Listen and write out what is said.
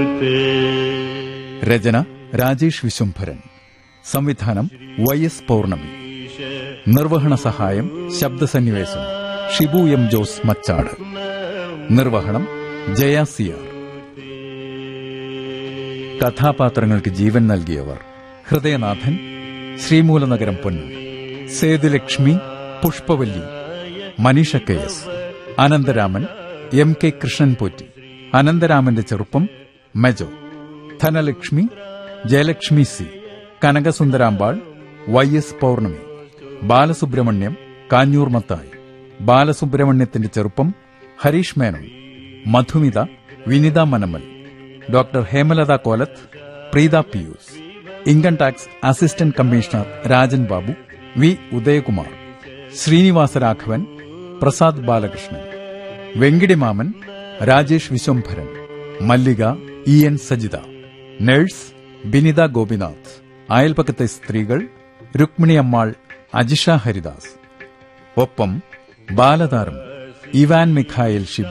രചന രാജേഷ് വിശ്വംഭരൻ സംവിധാനം Y S Pournami നിർവഹണ സഹായം ശബ്ദസന്നിവേശം ഷിബു എം ജോസ് മച്ചാട് നിർവഹണം ജയ സിയാർ കഥാപാത്രങ്ങൾക്ക് ജീവൻ നൽകിയവർ Hridayanathan Sreemoolanagaram Ponnu Sethulakshmi Pushpavalli Manisha K S Anantharaman M K Krishnan Potti അനന്തരാമന്റെ ചെറുപ്പം Mejo Dhanalakshmi Jayalakshmi C Kanakasundarambal Y S Pournami Balasubramaniam Kanjoor Mathai ബാലസുബ്രഹ്മണ്യത്തിന്റെ ചെറുപ്പം Harish Menon Madhumitha Vinitha Manamal doctor Hemalatha Kolath Preetha Pius income tax assistant commissioner Rajan Babu V Udayakumar Srinivasa Raghavan Prasad Balakrishnan വെങ്കിടിമാമൻ Rajesh Viswambharan Mallika E N Sajitha nurse Binitha Gopinath അയൽപക്കത്തെ സ്ത്രീകൾ രുക്മിണി അമ്മാൾ അജിഷ ഹരിദാസ് ഒപ്പം ബാലതാരം ഇവാൻ മിഖായൽ ഷിബു